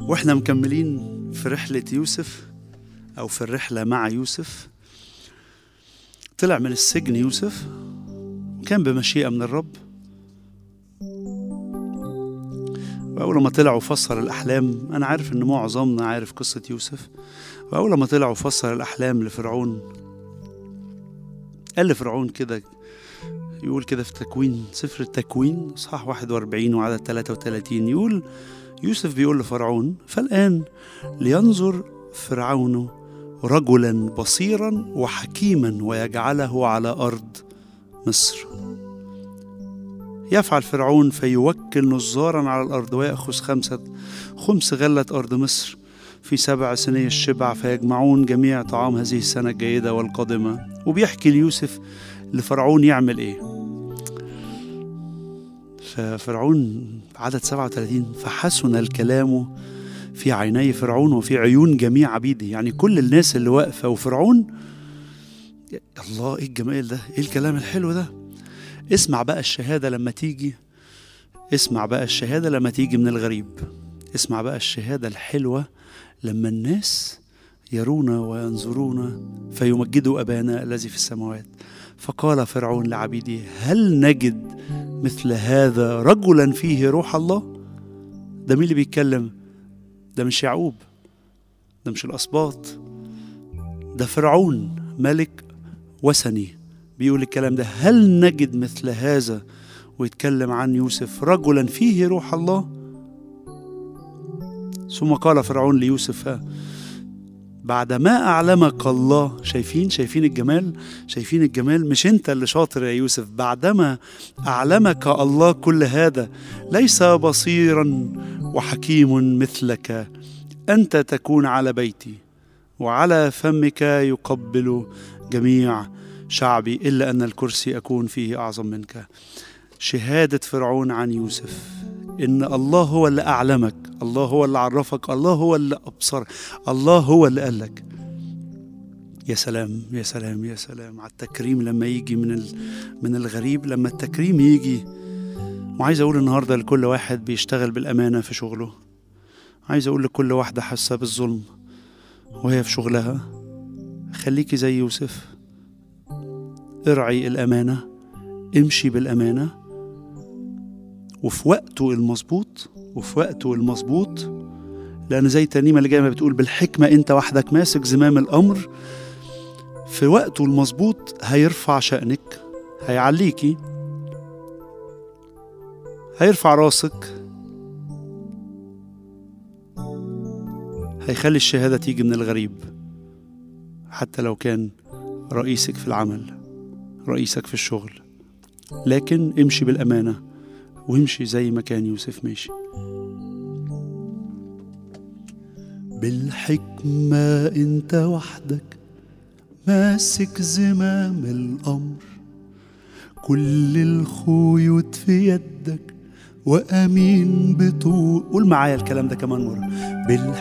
واحنا مكملين في رحلة يوسف أو في الرحلة مع يوسف طلع من السجن يوسف وكان بمشيئة من الرب وأول ما طلع وفسر الأحلام أنا عارف إن معظمنا عارف قصة يوسف وأول ما طلع وفسر الأحلام لفرعون قال لفرعون كده يقول كده في تكوين سفر التكوين صح 41 وعدد 33 يقول يوسف بيقول لفرعون فالآن لينظر فرعون رجلا بصيرا وحكيما ويجعله على أرض مصر يفعل فرعون فيوكل نظارا على الأرض ويأخذ خمسة خمس غلة أرض مصر في سبع سنين الشبع فيجمعون جميع طعام هذه السنة الجيدة والقادمة وبيحكي ليوسف لفرعون يعمل ايه ففرعون عدد 37 فحسن الكلام في عيني فرعون وفي عيون جميع عبيده يعني كل الناس اللي واقفة وفرعون الله ايه الجمال ده ايه الكلام الحلو ده اسمع بقى الشهادة لما تيجي اسمع بقى الشهادة لما تيجي من الغريب اسمع بقى الشهادة الحلوة لما الناس يرون وينظرون فيمجدوا أبانا الذي في السماوات فقال فرعون لعبيده هل نجد مثل هذا رجلا فيه روح الله ده مين اللي بيتكلم ده مش يعقوب ده مش الأسباط ده فرعون ملك وثني بيقول الكلام ده هل نجد مثل هذا ويتكلم عن يوسف رجلا فيه روح الله ثم قال فرعون ليوسف بعد ما أعلمك الله شايفين شايفين الجمال شايفين الجمال مش أنت اللي شاطر يا يوسف بعدما أعلمك الله كل هذا ليس بصيرا وحكيم مثلك أنت تكون على بيتي وعلى فمك يقبل جميع شعبي إلا أن الكرسي أكون فيه أعظم منك شهادة فرعون عن يوسف إن الله هو اللي أعلمك الله هو اللي عرفك الله هو اللي أبصر الله هو اللي قال لك يا سلام يا سلام يا سلام على التكريم لما يجي من من الغريب لما التكريم يجي وعايز أقول النهاردة لكل واحد بيشتغل بالأمانة في شغله عايز أقول لكل واحدة حاسة بالظلم وهي في شغلها خليكي زي يوسف ارعي الأمانة امشي بالأمانة وفي وقته المظبوط وفي وقته المظبوط لأن زي الترنيمة اللي جاية ما بتقول بالحكمة أنت وحدك ماسك زمام الأمر في وقته المظبوط هيرفع شأنك هيعليكي هيرفع راسك هيخلي الشهادة تيجي من الغريب حتى لو كان رئيسك في العمل رئيسك في الشغل لكن امشي بالأمانة وامشي زي ما كان يوسف ماشي بالحكمة انت وحدك ماسك زمام الأمر كل الخيوط في يدك وأمين بطول قول معايا الكلام ده كمان مرة بالحكمة